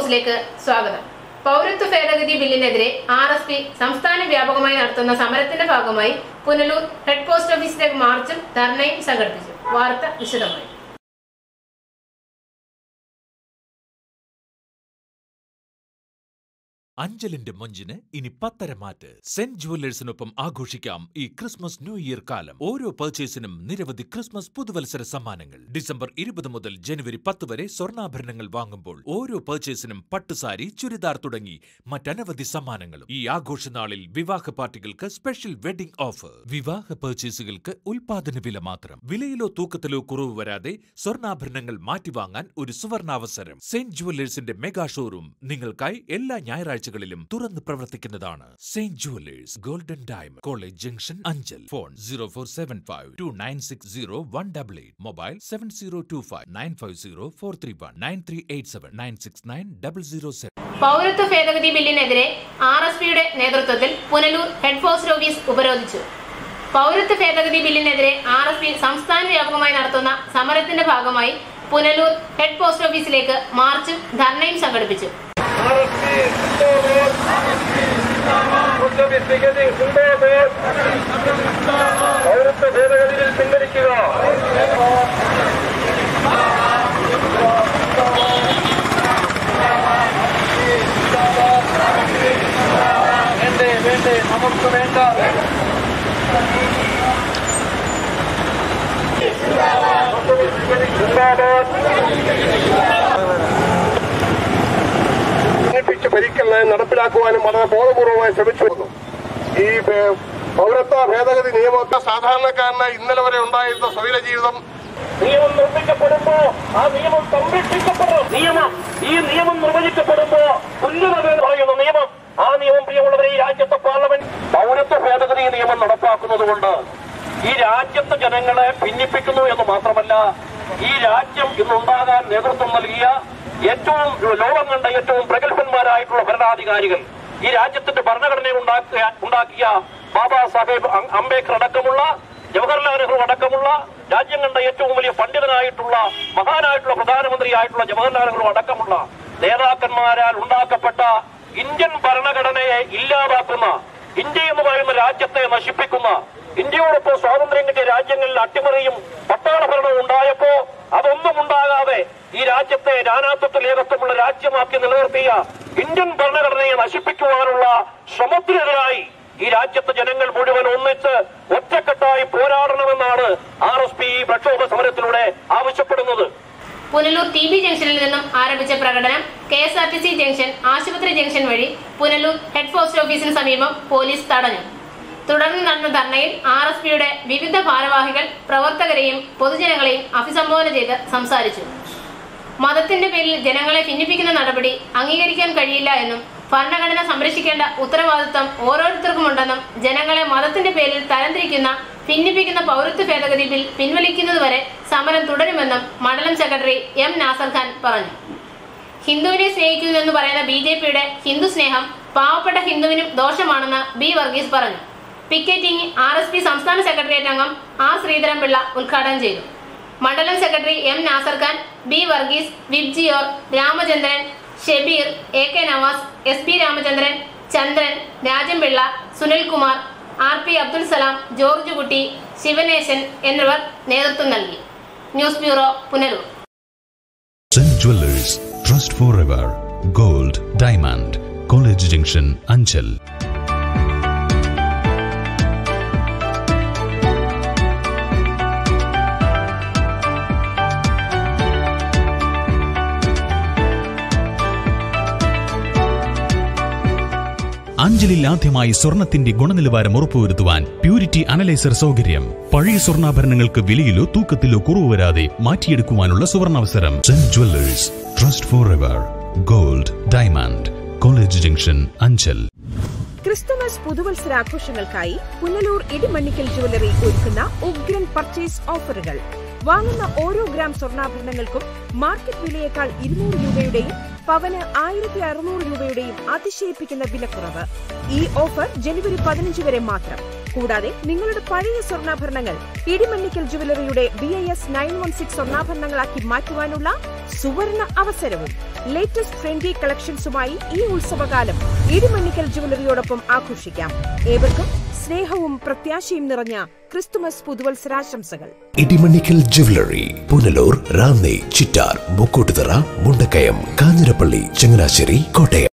ന്യൂസിലേക്ക് സ്വാഗതം പൗരത്വ ഭേദഗതി ബില്ലിനെതിരെ ആർ എസ് പി സംസ്ഥാന വ്യാപകമായി നടത്തുന്ന സമരത്തിന്റെ ഭാഗമായി പുനലൂർ ഹെഡ് പോസ്റ്റ് ഓഫീസിലേക്ക് മാർച്ചും ധർണയും സംഘടിപ്പിച്ചു വാർത്ത വിശദമായി അഞ്ചലിന്റെ മൊഞ്ചിന് ഇനി പത്തര മാറ്റ് സെന്റ് ജുവല്ലേഴ്സിനൊപ്പം ആഘോഷിക്കാം ഈ ക്രിസ്മസ് ന്യൂ ഇയർ കാലം ഓരോ പർച്ചേസിനും നിരവധി ക്രിസ്മസ് പുതുവത്സര സമ്മാനങ്ങൾ ഡിസംബർ ഇരുപത് മുതൽ ജനുവരി പത്ത് വരെ സ്വർണ്ണാഭരണങ്ങൾ വാങ്ങുമ്പോൾ ഓരോ പർച്ചേസിനും പട്ടുസാരി ചുരിദാർ തുടങ്ങി മറ്റനവധി സമ്മാനങ്ങളും ഈ ആഘോഷനാളിൽ വിവാഹ പാർട്ടികൾക്ക് സ്പെഷ്യൽ വെഡിംഗ് ഓഫർ വിവാഹ പർച്ചേസുകൾക്ക് ഉൽപാദന വില മാത്രം വിലയിലോ തൂക്കത്തിലോ കുറവ് വരാതെ സ്വർണ്ണാഭരണങ്ങൾ മാറ്റിവാങ്ങാൻ ഒരു സുവർണാവസരം സെന്റ് ജുവല്ലേഴ്സിന്റെ മെഗാ ഷോറൂം നിങ്ങൾക്കായി എല്ലാ ഞായറാഴ്ചകളിലും തുറന്ന് പ്രവർത്തിക്കുന്നതാണ് saint jewellers golden diamond college junction Anchal phone zero four seven five two nine six zero one double eight mobile seven zero two five nine five zero four three one nine three eight seven nine six nine double zero seven പൗരത്വ ഭേദഗതി ബില്ലിനെതിരെ R S പിയുടെ നേതൃത്വത്തിൽ Punalur head post office ഉപരോധിച്ചു പൗരത്വ ഭേദഗതി ബില്ലിനെതിരെ R S P സംസ്ഥാന വ്യാപകമായി നടത്തുന്ന സമരത്തിന്റെ ഭാഗമായി പുനലൂർ ഹെഡ് പോസ്റ്റ് ഓഫീസിലേക്ക് മാർച്ചും ധർണയും സംഘടിപ്പിച്ചു പൗരത്വ ഭേദഗതിയിൽ പിൻവലിക്കുക വേണ്ടേ വേണ്ടേ നമുക്ക് വേണ്ട ിച്ച് ഭരിക്കൽ നയം നടപ്പിലാക്കുവാനും വളരെ ബോധപൂർവമായി ശ്രമിച്ചു വന്നു ഈ ഭേ- പൗരത്വ ഭേദഗതി നിയമത്തെ സാധാരണക്കാരന് ഇന്നലെ വരെ ഉണ്ടായിരുന്ന സ്വൈര ജീവിതം നിയമം നിർമ്മിക്കപ്പെടുമ്പോ ആ നിയമം സംരക്ഷിക്കപ്പെടും നിയമം ഈ നിയമം നിർവചിക്കപ്പെടുമ്പോ തുല്യത എന്ന് പറയുന്ന നിയമം ആ നിയമം പ്രിയമുള്ളവരെ ഈ രാജ്യത്തെ പാർലമെന്റ് പൗരത്വ ഭേദഗതി നിയമം നടപ്പാക്കുന്നത് കൊണ്ട് ഈ രാജ്യത്തെ ജനങ്ങളെ ഭിന്നിപ്പിക്കുന്നു എന്ന് മാത്രമല്ല ഈ രാജ്യം ഇന്നുണ്ടാകാൻ നേതൃത്വം നൽകിയ ഏറ്റവും ലോകം കണ്ട ഏറ്റവും പ്രഗത്ഭന്മാരായിട്ടുള്ള ഭരണാധികാരികൾ ഈ രാജ്യത്തിന്റെ ഭരണഘടന ഉണ്ടാക്കിയ ഉണ്ടാക്കിയ ബാബാ സാഹേബ് അം- അംബേദ്കർ അടക്കമുള്ള ജവഹർലാൽ നെഹ്റു അടക്കമുള്ള രാജ്യം കണ്ട ഏറ്റവും വലിയ പണ്ഡിതനായിട്ടുള്ള മഹാനായിട്ടുള്ള പ്രധാനമന്ത്രിയായിട്ടുള്ള ജവഹർലാൽ നെഹ്റു അടക്കമുള്ള നേതാക്കന്മാരാൽ ഉണ്ടാക്കപ്പെട്ട ഇന്ത്യൻ ഭരണഘടനയെ ഇല്ലാതാക്കുന്ന ഇന്ത്യ എന്ന് പറയുന്ന രാജ്യത്തെ നശിപ്പിക്കുന്ന ഇന്ത്യയോടൊപ്പം സ്വാതന്ത്ര്യം കിട്ടിയ രാജ്യങ്ങളിൽ അട്ടിമറിയും പട്ടാള ഭരണവും ഉണ്ടായപ്പോ അതൊന്നും ഉണ്ടാകാതെ ഈ രാജ്യത്തെ നാനാത്വത്തിൽ ഏകത്വമുള്ള രാജ്യമാക്കി നിലനിർത്തിയ ഇന്ത്യൻ ഭരണഘടനയെ നശിപ്പിക്കുവാനുള്ള ശ്രമത്തിനെതിരായി ഈ രാജ്യത്തെ ജനങ്ങൾ മുഴുവൻ ഒന്നിച്ച് ഒറ്റക്കെട്ടായി പോരാടണമെന്നാണ് ആർ എസ് പി പ്രക്ഷോഭ സമരത്തിലൂടെ ആവശ്യപ്പെടുന്നത് പുനലൂർ ടി ബി ജംഗ്ഷനിൽ നിന്നും ആരംഭിച്ച പ്രകടനം K S R T C junction ആശുപത്രി ജംഗ്ഷൻ വഴി പുനലൂർ ഹെഡ് പോസ്റ്റ് ഓഫീസിന് സമീപം പോലീസ് തടഞ്ഞു തുടർന്ന് നടന്ന ധർണയിൽ ആർ എസ് പിയുടെ വിവിധ ഭാരവാഹികൾ പ്രവർത്തകരെയും പൊതുജനങ്ങളെയും അഭിസംബോധന ചെയ്ത് സംസാരിച്ചു മതത്തിന്റെ പേരിൽ ജനങ്ങളെ ഭിന്നിപ്പിക്കുന്ന നടപടി അംഗീകരിക്കാൻ കഴിയില്ല എന്നും ഭരണഘടന സംരക്ഷിക്കേണ്ട ഉത്തരവാദിത്തം ഓരോരുത്തർക്കുമുണ്ടെന്നും ജനങ്ങളെ മതത്തിന്റെ പേരിൽ തരംതിരിക്കുന്ന ഭിന്നിപ്പിക്കുന്ന പൗരത്വ ഭേദഗതി ബിൽ പിൻവലിക്കുന്നതുവരെ സമരം തുടരുമെന്നും മണ്ഡലം സെക്രട്ടറി എം നാസർ ഖാൻ പറഞ്ഞു ഹിന്ദുവിനെ സ്നേഹിക്കുന്നു എന്ന് പറയുന്ന ബി ജെ പിയുടെ ഹിന്ദു സ്നേഹം പാവപ്പെട്ട ഹിന്ദുവിനും ദോഷമാണെന്ന് ബി വർഗീസ് പറഞ്ഞു പിക്കറ്റിംഗ് ആർ എസ് പി സംസ്ഥാന സെക്രട്ടേറിയറ്റ് അംഗം ആർ ശ്രീധരൻപിള്ള ഉദ്ഘാടനം ചെയ്തു മണ്ഡലം secretary M Nasar Khan B Varghese Vibgyor Ramachandran Shebeer A K Navas S P Ramachandran Chandran Rajanpillai Sunilkumar R P Abdul Salam George Kutty Sivanesan എന്നിവർ നേതൃത്വം നൽകി news bureau Punalur saint jewellers trust forever gold diamond college junction Anchal അഞ്ചലിൽ ആദ്യമായി സ്വർണത്തിന്റെ ഗുണനിലവാരം ഉറപ്പുവരുത്തുവാൻ പ്യൂരിറ്റി അനലൈസർ സൗകര്യം പഴയ സ്വർണ്ണാഭരണങ്ങൾക്ക് വിലയിലോ തൂക്കത്തിലോ കുറവ് വരാതെ മാറ്റിയെടുക്കുവാനുള്ള സുവർണാവസരം saint jewellers trust forever gold diamond college junction Anchal Christmas പുതുവത്സരാഘോഷങ്ങൾക്കായി പുനലൂർ ഇടിമണ്ണിക്കൽ ജുവലറി ഒരുക്കുന്ന ഉഗ്രൻ പർച്ചേസ് ഓഫറുകൾ വാങ്ങുന്ന ഓരോ ഗ്രാം സ്വർണ്ണാഭരണങ്ങൾക്കും മാർക്കറ്റ് വിലയേക്കാൾ ഇരുന്നൂറ് രൂപയുടെയും പവന് ആയിരത്തി അറുന്നൂറ് രൂപയുടെയും അതിശയിപ്പിക്കുന്ന വിലക്കുറവ് ഈ ഓഫർ ജനുവരി പതിനഞ്ച് വരെ മാത്രം കൂടാതെ നിങ്ങളുടെ പഴയ സ്വർണ്ണാഭരണങ്ങൾ ഇടിമണ്ണിക്കൽ ജുവലറിയുടെ B I S nine one six സ്വർണ്ണാഭരണങ്ങളാക്കി മാറ്റുവാനുള്ള സുവർണ അവസരവും ലേറ്റസ്റ്റ് ട്രെൻഡി കളക്ഷൻസുമായി ഈ ഉത്സവകാലം ഇടിമണ്ണിക്കൽ ജുവലറിയോടൊപ്പം ആഘോഷിക്കാം ഏവർക്കും സ്നേഹവും പ്രത്യാശയും നിറഞ്ഞ ക്രിസ്തുമസ് പുതുവത്സരാശംസകൾ ഇടിമണ്ണിക്കൽ ജുവലറി പുനലൂർ റാന്നി ചിറ്റാർ മുക്കൂട്ടുതറ മുണ്ടക്കയം കാഞ്ഞിരപ്പള്ളി ചങ്ങനാശ്ശേരി കോട്ടയം